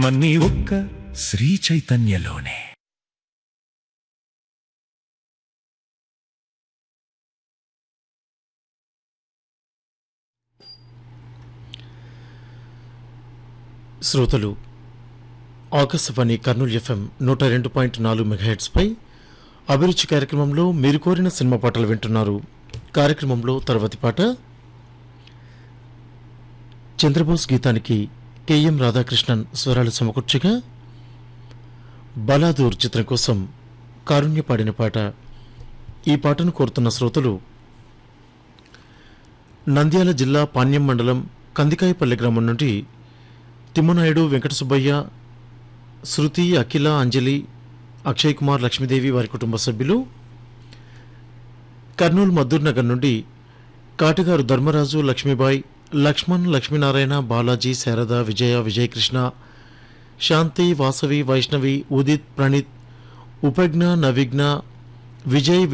మన్నీ ఒక్క శ్రీ చైతన్యలోనే శ్రోతలు ఆకాశవాణి కర్నూలు ఎఫ్ఎం నూట రెండు పాయింట్ నాలుగు మెగాహెట్స్పై అభిరుచి కార్యక్రమంలో మీరు కోరిన సినిమా పాటలు వింటున్నారు కార్యక్రమంలో తర్వాతి పాట చంద్రబోస్ గీతానికి కెఎం రాధాకృష్ణన్ స్వరాలు సమకూర్చగా బలాదూర్ చిత్రం కోసం కారుణ్య పాడిన పాట ఈ పాటను కోరుతున్న శ్రోతలు నంద్యాల జిల్లా పాణ్యం మండలం కందికాయపల్లి గ్రామం నుండి తిమ్మనాయుడు వెంకట సుబ్బయ్య శృతి అఖిల అంజలి అక్షయ్ కుమార్ లక్ష్మీదేవి వారి కుటుంబ సభ్యులు కర్నూలు మద్దూర్ నగర్ నుండి కాటగారు ధర్మరాజు లక్ష్మీబాయి లక్ష్మణ్ లక్ష్మీనారాయణ బాలాజీ శారద విజయ విజయకృష్ణ శాంతి వాసవి వైష్ణవి ఉదిత్ ప్రణీత్ ఉపజ్ఞ నవిఘ్న విజయ్